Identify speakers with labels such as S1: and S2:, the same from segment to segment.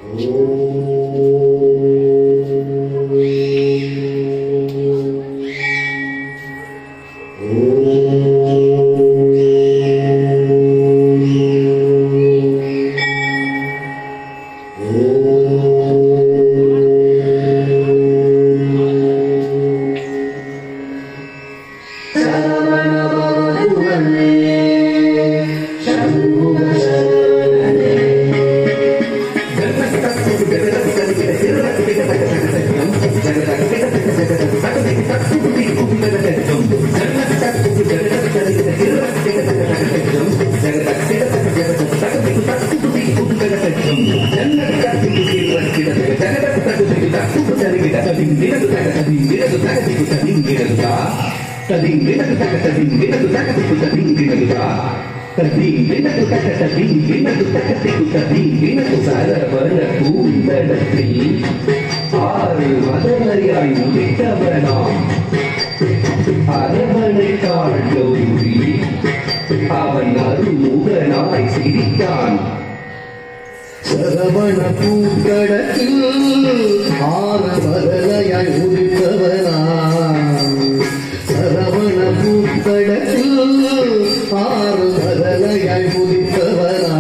S1: ஆறு மதமறியாய் முடித்தவனாம் அரவணை காண்டோரி அவன் அருமுகனாய் சிரித்தான்
S2: சரவண பூக்கடத்தில் ஆனவரலையாய் உதித்தவனா சரவண பூக்கடத்தில் ஆறுமரலையாய் உதித்தவனா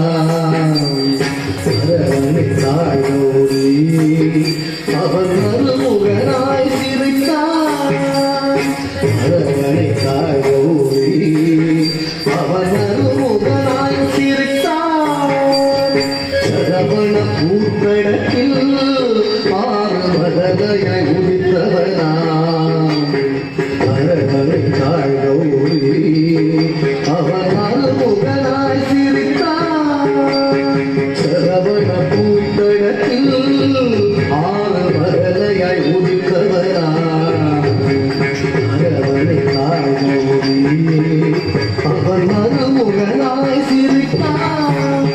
S2: சரவணை தாழோடி அவன் மறுமுகனாய் சிரித்தான் அரவணை தாழோடி அவன் மறுமுகனாய் சிரித்தான் சரவண பூக்கடத்தில் ஆறு மதகையாய் உதித்தவனா அரவணை தாழ்கோடி அவன் அருமுகனாய் சிரித்தான் சரவண பூக்கடத்தில் ஆறு மதகையாய் உதித்தவனா அரவணை தாழ்கோடி அவன் அருமுகனாய் சிரித்தான்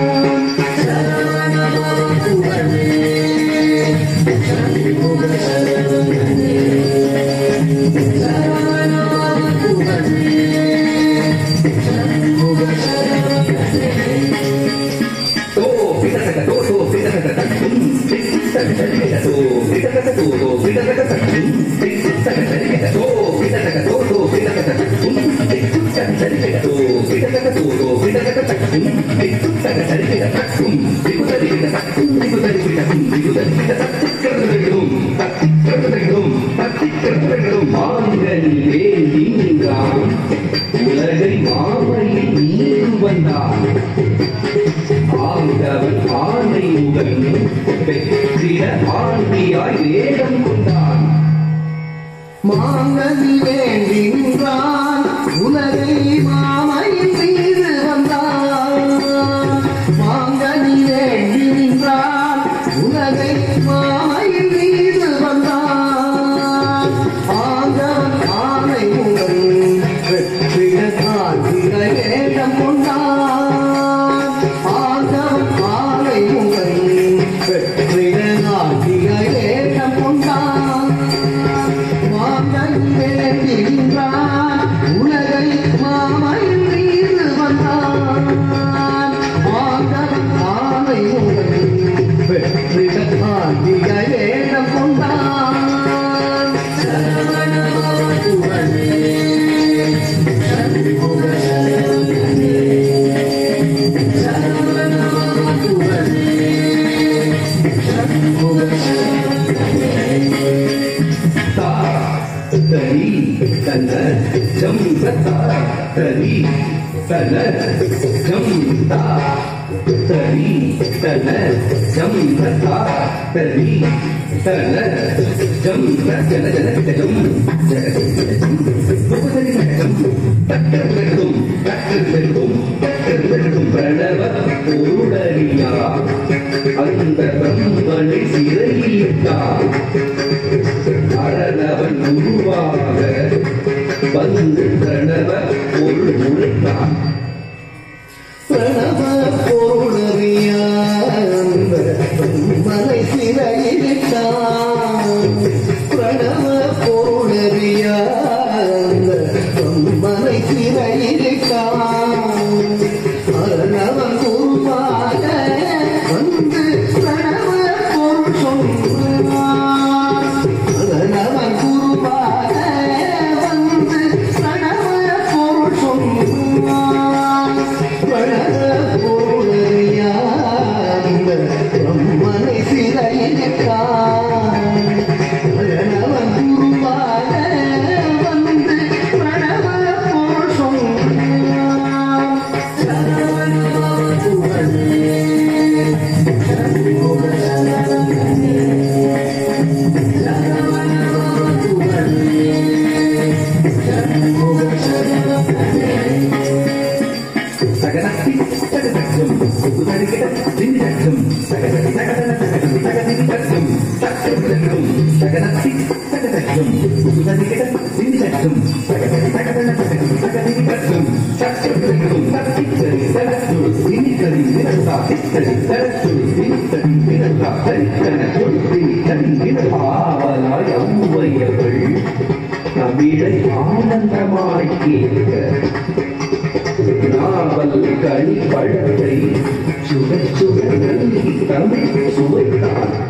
S1: தோ பிடதக தோ தோ பிடதக தக்கும் திக்குத்தக சரிகட தோ பிடதக தோ தோ பிடதக தக்கும் திக்குத்தக சரிகட தோ பிடதக தோ தோ பிடதக தக்கும் திக்குத்தக சரிகட தோ பிடதக தோ தோ பிடதக தக்கும் திக்குத்தக சரிகட தக்கும் திக்குதரிகிட தக்கும் திக்குதரிகிடக்கும் திக்குதரிகிட தத்துக்கிறதும் தத்திக்கிறதும் தத்திக்கிறதும் மாங்கனி வேண்டி நின்றான் உலகை மாமையில் நீர் வந்தான் ஆண்டவன் ஆணை முகன் வெற்றிட ஆண்டியாய் வேடம் கொண்டான்
S2: மாங்கனி வேண்டி நின்றான் உலகை மாமையின் மீது வந்தான் மாங்கனி வேண்டி நின்றான் உலகை மாமையின் மீது வந்தான் ஆண்டவன் ஆணை முகன் வெற்றிட காண்கிற ஏடம் கொண்டான் ஆண்டவன் ஆணை முகன் வெற்றிட காண்கிற ஏடம் கொண்டான் மாங்கனி வேண்டி நின்றான் உலகை மாமையின் மீது வந்தான் ஆண்டவன் ஆணை முகன் வெற்றிட காண்கிற ஏடம் கொண்டான் சரவண புகழே
S1: தா தரி தன ஜம் தா தரி தன ஜம் தா தரி தன ஜம் தா தரி தன ஜம் ஜன ஜன ஜம் ஜம் புகதரி ஜம் தக்கரும் தக்கரும் தக்கரும் பிரணவ பொருளறியா அந்த பிரம்மனை சிறையிட்டார் அரணவன் உருவாக வந்து பிரணவ பொருள் உழைத்தான்
S2: பிரணவ பொருளறியா அந்த மலை சிறையிட்டான் பிரணவ பொருளறியா அந்த மலை சிறையிட்டான் அரணவன் உருவாக வந்து பிரணவ சொன்னான் பொருளறியாந்த பிரம்மனை சிறையிட்டான் பிரணவன் குருவாக வந்து பிரணவ பொருள் சொன்னான்
S1: சகதத்தி சகதக்கும் சுகுதரிகிட திண்டக்கும் சகதத்தி சகதன சகதத்தி சகதிதி தக்கும் தக்கும் சகதத்தி சகதக்கும் சுகுதரிகிட திண்டக்கும் சகதத்தி சகதன சகதத்தி சகதிதி தக்கும் தக்கும் தத்தி சரி தரத்து திணிக்கரி திரட்டா திக்கரி தரத்து திணிக்கரி திரட்டா தரிக்கன கொடுத்தி கரி ஆவலாய் அவ்வையவள் தமிழை ஆனந்தமாய் கேட்க நாவல் கனி பழத்தை சுட சுட நல்கி தமிழ் சுவைத்தான்